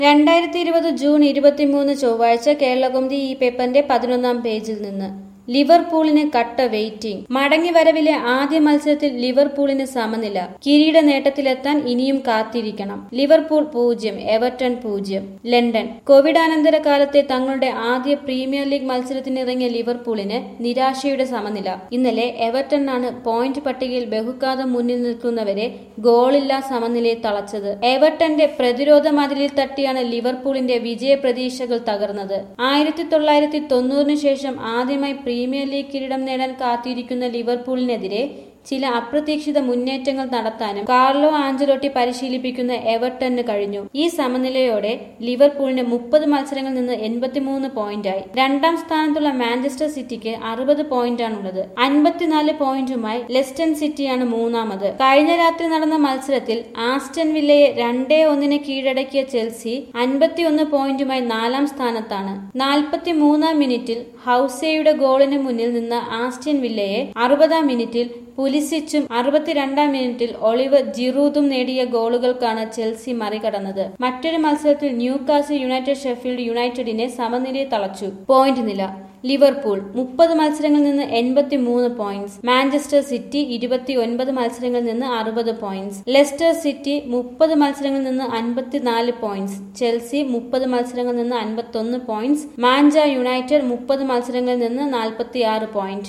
രണ്ടായിരത്തി ഇരുപത് ജൂൺ ഇരുപത്തിമൂന്ന് ചൊവ്വാഴ്ച കേരളകൗമുദി ഈ പേപ്പറിന്റെ പതിനൊന്നാം പേജിൽ നിന്ന് ലിവർപൂളിന് കട്ട വെയിറ്റിംഗ് മടങ്ങി വരവിലെ ആദ്യ മത്സരത്തിൽ ലിവർപൂളിന് സമനില കിരീട നേട്ടത്തിലെത്താൻ ഇനിയും കാത്തിരിക്കണം ലിവർപൂൾ പൂജ്യം എവർട്ടൺ പൂജ്യം ലണ്ടൻ കോവിഡാനന്തര കാലത്തെ തങ്ങളുടെ ആദ്യ പ്രീമിയർ ലീഗ് മത്സരത്തിനിറങ്ങിയ ലിവർപൂളിന് നിരാശയുടെ സമനില ഇന്നലെ എവർട്ടനാണ് പോയിന്റ് പട്ടികയിൽ ബഹുക്കാതം മുന്നിൽ നിൽക്കുന്നവരെ ഗോളില്ലാ സമനിലയിൽ തളച്ചത് എവർട്ടന്റെ പ്രതിരോധ മതിലിൽ തട്ടിയാണ് ലിവർപൂളിന്റെ വിജയ പ്രതീക്ഷകൾ തകർന്നത് ആയിരത്തി തൊള്ളായിരത്തി തൊണ്ണൂറിന് ശേഷം ആദ്യമായി പ്രീമിയർ ലീഗ് കിരീടം നേടാൻ കാത്തിരിക്കുന്ന ലിവർപൂളിനെതിരെ ചില അപ്രതീക്ഷിത മുന്നേറ്റങ്ങൾ നടത്താനും കാർലോ ആഞ്ചലോട്ടി പരിശീലിപ്പിക്കുന്ന എവർട്ടന് കഴിഞ്ഞു ഈ സമനിലയോടെ ലിവർപൂളിന് മുപ്പത് മത്സരങ്ങളിൽ നിന്ന് എൺപത്തിമൂന്ന് പോയിന്റായി രണ്ടാം സ്ഥാനത്തുള്ള മാഞ്ചസ്റ്റർ സിറ്റിക്ക് അറുപത് പോയിന്റാണുള്ളത് അൻപത്തിനാല് പോയിന്റുമായി ലെസ്റ്റൺ സിറ്റിയാണ് മൂന്നാമത് കഴിഞ്ഞ രാത്രി നടന്ന മത്സരത്തിൽ ആസ്റ്റൺ വില്ലയെ രണ്ടേ ഒന്നിന് കീഴടക്കിയ ചെൽസി അൻപത്തിയൊന്ന് പോയിന്റുമായി നാലാം സ്ഥാനത്താണ് നാൽപ്പത്തി മൂന്നാം മിനിറ്റിൽ ഹൌസയുടെ ഗോളിന് മുന്നിൽ നിന്ന ആസ്റ്റൺ വില്ലയെ അറുപതാം മിനിറ്റിൽ പുലിസിച്ചും അറുപത്തിരണ്ടാം മിനിറ്റിൽ ഒളിവർ ജിറൂദും നേടിയ ഗോളുകൾക്കാണ് ചെൽസി മറികടന്നത് മറ്റൊരു മത്സരത്തിൽ ന്യൂകാസിൽ യുണൈറ്റഡ് ഷെഫീൽഡ് യുണൈറ്റഡിനെ സമനിലയിൽ തളച്ചു പോയിന്റ് നില ലിവർപൂൾ മുപ്പത് മത്സരങ്ങളിൽ നിന്ന് എൺപത്തി മൂന്ന് പോയിന്റ്സ് മാഞ്ചസ്റ്റർ സിറ്റി ഇരുപത്തി ഒൻപത് മത്സരങ്ങളിൽ നിന്ന് അറുപത് പോയിന്റ്സ് ലെസ്റ്റർ സിറ്റി മുപ്പത് മത്സരങ്ങളിൽ നിന്ന് അൻപത്തിനാല് പോയിന്റ്സ് ചെൽസി മുപ്പത് മത്സരങ്ങളിൽ നിന്ന് അൻപത്തൊന്ന് പോയിന്റ്സ് മാഞ്ച യുണൈറ്റഡ് മുപ്പത് മത്സരങ്ങളിൽ നിന്ന് നാൽപ്പത്തിയാറ് പോയിന്റ്